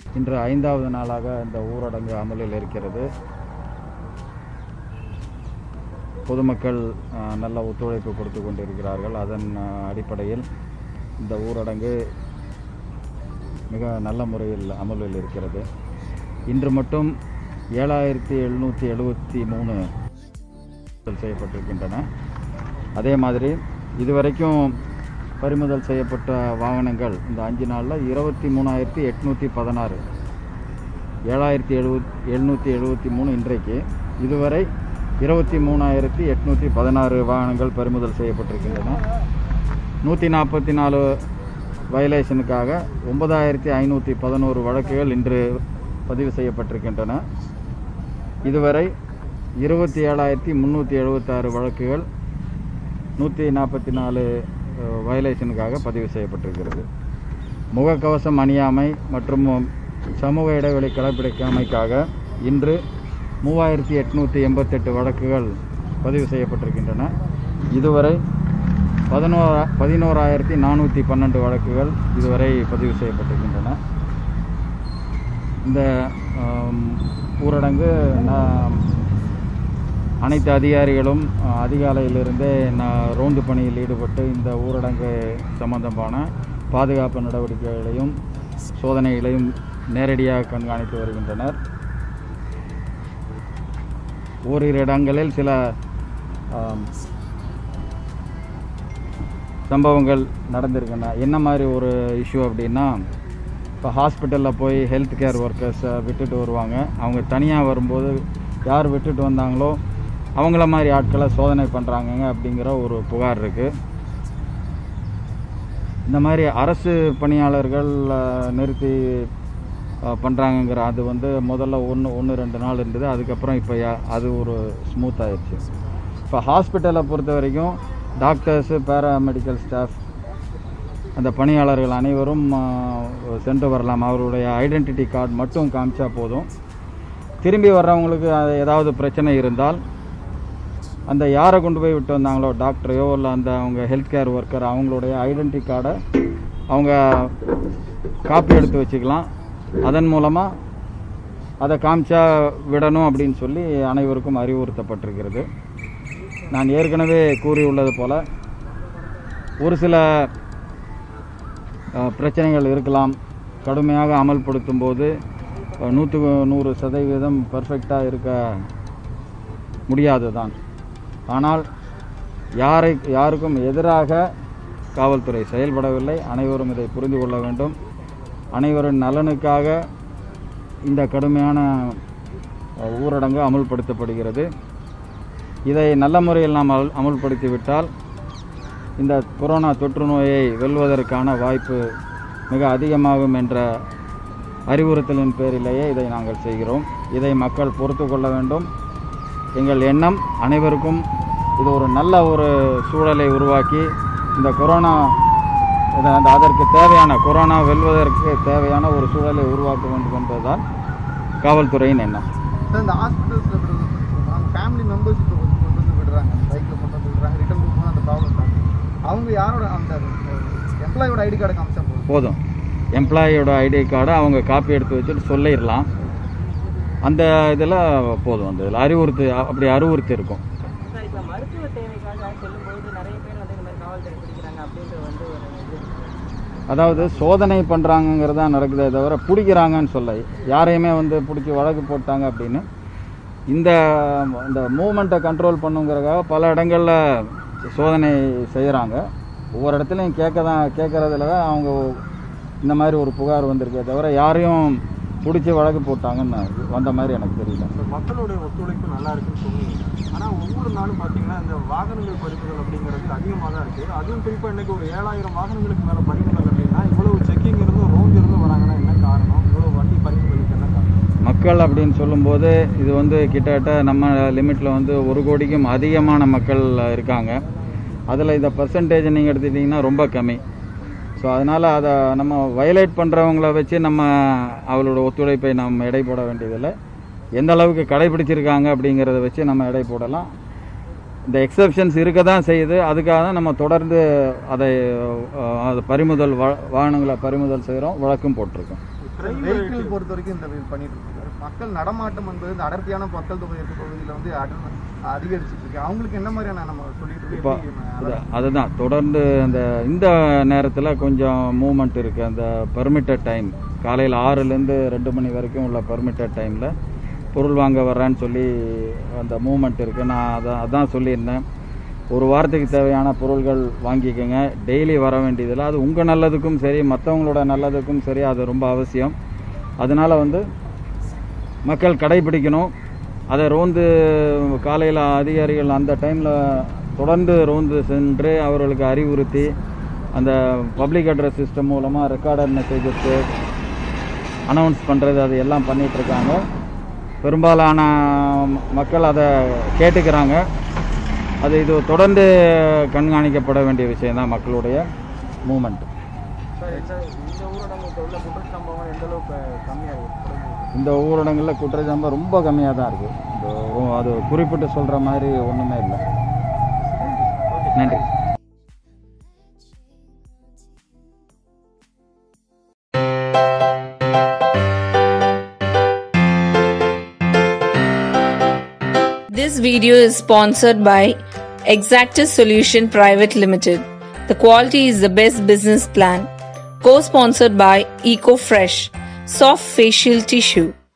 இன்று ஐந்தாவது நாளாக இந்த ஊரடங்கு அமலில் இருக்கிறது பொதுமக்கள் அஹ், நல்ல ஒத்துழைப்பு கொடுத்து கொண்டிருக்கிறார்கள் அதன் அஹ், அடிப்படையில் இந்த ஊரடங்கு மிக நல்ல முறையில் அமலில் இருக்கிறது இன்று மட்டும் ஏழாயிரத்தி எழுநூற்றி எழுபத்தி மூணு செய்யப்பட்டிருக்கின்றன அதே மாதிரி இதுவரைக்கும் பறிமுதல் செய்யப்பட்ட வாகனங்கள் இந்த அஞ்சு நாளில் இருபத்தி மூணாயிரத்தி எட்நூற்றி பதினாறு ஏழாயிரத்தி எழுபத் எழுநூற்றி எழுபத்தி மூணு இன்றைக்கு இதுவரை இருபத்தி மூணாயிரத்தி எட்நூற்றி பதினாறு வாகனங்கள் பறிமுதல் செய்யப்பட்டிருக்கின்றன நூற்றி நாற்பத்தி நாலு வயலேஷனுக்காக ஒன்பதாயிரத்தி ஐநூற்றி பதினோரு வழக்குகள் இன்று பதிவு செய்யப்பட்டிருக்கின்றன இதுவரை இருபத்தி ஏழாயிரத்தி முந்நூற்றி எழுபத்தாறு வழக்குகள் நூற்றி நாற்பத்தி நாலு வயலேஷனுக்காக பதிவு செய்யப்பட்டிருக்கிறது முகக்கவசம் அணியாமை மற்றும் சமூக இடைவெளி கடைப்பிடிக்காமைக்காக இன்று மூவாயிரத்தி எட்நூற்றி எண்பத்தெட்டு வழக்குகள் பதிவு செய்யப்பட்டிருக்கின்றன இதுவரை பதினோரா பதினோராயிரத்தி நானூற்றி பன்னெண்டு வழக்குகள் இதுவரை பதிவு செய்யப்பட்டிருக்கின்றன இந்த ஆம், ஊரடங்கு நான் அனைத்து அதிகாரிகளும் அஹ், அதிகாலையிலிருந்தே நான் ரோந்து பணியில் ஈடுபட்டு இந்த ஊரடங்கு சம்பந்தமான பாதுகாப்பு நடவடிக்கைகளையும் சோதனைகளையும் நேரடியாக கண்காணித்து வருகின்றனர் ஓரிரு இடங்களில் சில ஆம், சம்பவங்கள் நடந்திருக்குண்ணா என்ன மாதிரி ஒரு இஷ்யூ அப்படின்னா இப்போ ஹாஸ்பிட்டலில் போய் ஹெல்த் கேர் ஒர்க்கர்ஸை விட்டுட்டு வருவாங்க அவங்க தனியாக வரும்போது யார் விட்டுட்டு வந்தாங்களோ அவங்கள மாதிரி ஆட்களை சோதனை பண்ணுறாங்கங்க அப்படிங்கிற ஒரு புகார் இருக்குது இந்த மாதிரி அரசு பணியாளர்கள் அஹ், நிறுத்தி பண்ணுறாங்கங்கிற அது வந்து முதல்ல ஒன்று ஒன்று ரெண்டு நாள் இருந்தது அதுக்கப்புறம் இப்போ அது ஒரு ஸ்மூத் ஆயிடுச்சு இப்போ ஹாஸ்பிட்டலை பொறுத்த வரைக்கும் டாக்டர்ஸு பேராமெடிக்கல் ஸ்டாஃப் அந்த பணியாளர்கள் அனைவரும் அஹ், சென்று வரலாம் அவருடைய ஐடென்டிட்டி கார்டு மட்டும் காமிச்சா போதும் திரும்பி வர்றவங்களுக்கு அது ஏதாவது பிரச்சனை இருந்தால் அந்த யாரை கொண்டு போய் விட்டு வந்தாங்களோ டாக்டரையோ இல்லை அந்த அவங்க ஹெல்த் கேர் ஒர்க்கர் அவங்களுடைய ஐடென்டி கார்டை அவங்க காப்பி எடுத்து வச்சுக்கலாம் அதன் மூலமாக அதை காமிச்சா விடணும் அப்படின்னு சொல்லி அனைவருக்கும் அறிவுறுத்தப்பட்டிருக்கிறது நான் ஏற்கனவே கூறியுள்ளது போல ஒரு சில அஹ், பிரச்சனைகள் இருக்கலாம் கடுமையாக அமல்படுத்தும் போது அஹ், நூற்றுக்கு நூறு சதவீதம் பர்ஃபெக்டாக இருக்க முடியாது தான் ஆனால் யாரை யாருக்கும் எதிராக காவல்துறை செயல்படவில்லை அனைவரும் இதை புரிந்து கொள்ள வேண்டும் அனைவரின் நலனுக்காக இந்த கடுமையான அஹ், ஊரடங்கு அமுல்படுத்தப்படுகிறது இதை நல்ல முறையில் நாம் அமல் அமுல்படுத்திவிட்டால் இந்த கொரோனா தொற்று நோயை வெல்வதற்கான வாய்ப்பு மிக அதிகமாகும் என்ற அறிவுறுத்தலின் பேரிலேயே இதை நாங்கள் செய்கிறோம் இதை மக்கள் பொறுத்து கொள்ள வேண்டும் எங்கள் எண்ணம் அனைவருக்கும் இது ஒரு நல்ல ஒரு சூழலை உருவாக்கி இந்த கொரோனா இத- அந்த அதற்கு தேவையான கொரோனா வெல்வதற்கு தேவையான ஒரு சூழலை உருவாக்க வேண்டும் என்பதுதான் காவல்துறையின் எண்ணம் சார் இந்த ஹாஸ்பிட்டல்ஸில் விடுறது அவங்க ஃபேமிலி மெம்பர்ஸ் இப்போ கொண்டு வந்து விடுறாங்க பைக்கில் கொண்டு வந்து விடுறாங்க ரிட்டர்ன் கொடுக்கும்போது அந்த ப்ராப்ளம் தான் அவங்க யாரோட அந்த எம்ப்ளாயோட ஐடி கார்டை காமிச்சா போதும் போதும் எம்ப்ளாயியோட ஐடி கார்டை அவங்க காப்பி எடுத்து வச்சுட்டு சொல்லிடலாம் அந்த இதில் போதும் அந்த இதில் அறிவுறுத்து அப்படி அறிவுறுத்தி இருக்கும் சார் இப்போ மருத்துவ தேவைக்காக செல்லும்போது நிறைய பேர் வந்து இந்த மாதிரி காவல்துறை பிடிக்கிறாங்க அப்படின்றது வந்து ஒரு இது அதாவது சோதனை பண்ணுறாங்கங்கிறது தான் நடக்குதே தவிர பிடிக்கிறாங்கன்னு சொல்ல யாரையுமே வந்து பிடிச்சி வழக்கு போட்டாங்க அப்படின்னு இந்த இந்த மூமெண்ட்டை கண்ட்ரோல் பண்ணுங்கிறதுக்காக பல இடங்களில் சோதனை செய்கிறாங்க ஒவ்வொரு இடத்துலையும் கேட்க தான் கேட்குறதுல தான் அவங்க இந்த மாதிரி ஒரு புகார் வந்திருக்கே தவிர யாரையும் பிடிச்சி வழக்கு போட்டாங்கன்னு வந்த மாதிரி எனக்கு தெரியல இப்போ மக்களுடைய ஒத்துழைப்பு நல்லா இருக்குன்னு சொன்னீங்க ஆனால் ஒவ்வொரு நாளும் பார்த்தீங்கன்னா இந்த வாகனங்கள் பறிமுதல் அப்படிங்கிறது அதிகமாக தான் இருக்குது அதுவும் குறிப்பாக இன்னைக்கு ஒரு ஏழாயிரம் வாகனங்களுக்கு மேலே பறிமுதல் அப்படின்னா இவ்வளவு செக்கிங் இருந்து ரோந்து இருந்து வராங்கன்னா என்ன காரணம் இவ்வளவு வண்டி பறிமுதலுக்கு என்ன காரணம் மக்கள் அப்படின்னு சொல்லும்போது இது வந்து கிட்டத்தட்ட நம்ம லிமிட்டில் வந்து ஒரு கோடிக்கும் அதிகமான மக்கள் இருக்காங்க அதில் இந்த பர்சன்டேஜ் நீங்கள் எடுத்துக்கிட்டிங்கன்னா ரொம்ப கம்மி ஸோ அதனால் அதை நம்ம வயலேட் பண்ணுறவங்கள வச்சு நம்ம அவளோட ஒத்துழைப்பை நாம் எடை போட வேண்டியதில்லை எந்த அளவுக்கு கடைபிடிச்சிருக்காங்க அப்படிங்கிறத வச்சு நம்ம எடை போடலாம் இந்த எக்ஸப்ஷன்ஸ் இருக்க தான் செய்யுது அதுக்காக தான் நம்ம தொடர்ந்து அதை அஹ், அது பறிமுதல் வா வாகனங்களை பறிமுதல் செய்கிறோம் வழக்கும் போட்டிருக்கோம் crime வெஹிக்கிள் rate- பொறுத்த வரைக்கும் இந்த இது பண்ணிட்டு இருக்காரு மக்கள் நடமாட்டம் என்பது இந்த அடர்த்தியான மக்கள் தொகை இருக்க பகுதியில் வந்து அட- அதிகரிச்சிட்டு இருக்கு அவங்களுக்கு என்ன மாதிரியான நம்ம சொல்லிட்டு இப்போ இருக்கோம் அது அதுதான் தொடர்ந்து அந்த இந்த நேரத்தில் கொஞ்சம் மூமெண்ட் இருக்குது அந்த பர்மிட்டட் டைம் காலையில் ஆறுலேருந்து ரெண்டு மணி வரைக்கும் உள்ள பர்மிட்டட் டைமில் பொருள் வாங்க வர்றேன்னு சொல்லி அந்த மூமெண்ட் இருக்குது நான் அதான் அதான் சொல்லியிருந்தேன் ஒரு வாரத்துக்கு தேவையான பொருள்கள் வாங்கிக்கோங்க டெய்லி வர வேண்டியதில்லை அது உங்கள் நல்லதுக்கும் சரி மற்றவங்களோட நல்லதுக்கும் சரி அது ரொம்ப அவசியம் அதனால் வந்து மக்கள் கடைபிடிக்கணும் அதை ரோந்து காலையில் அதிகாரிகள் அந்த டைமில் தொடர்ந்து ரோந்து சென்று அவர்களுக்கு அறிவுறுத்தி அந்த பப்ளிக் அட்ரஸ் சிஸ்டம் மூலமாக ரெக்கார்டர் மெசேஜஸ்க்கு அனௌன்ஸ் பண்ணுறது அது எல்லாம் பண்ணிட்டு இருக்காங்க பெரும்பாலான மக்கள் அதை கேட்டுக்கிறாங்க அது இது தொடர்ந்து கண்காணிக்கப்பட வேண்டிய விஷயம்தான் மக்களுடைய மூமெண்ட் சார் இந்த இந்த ஊரடங்கு உள்ள குற்றச்சம்பவம் எந்த அளவுக்கு கம்மியாக இருக்கு இந்த ஊரடங்களில் குற்றச்சாம்பம் ரொம்ப கம்மியாக தான் இருக்குது இந்த ரொ- அது குறிப்பிட்டு சொல்கிற மாதிரி ஒன்றுமே இல்லை நன்றி This video is sponsored by Exactus Solution Private Limited. The quality is the best business plan. Co-sponsored by EcoFresh, soft facial tissue.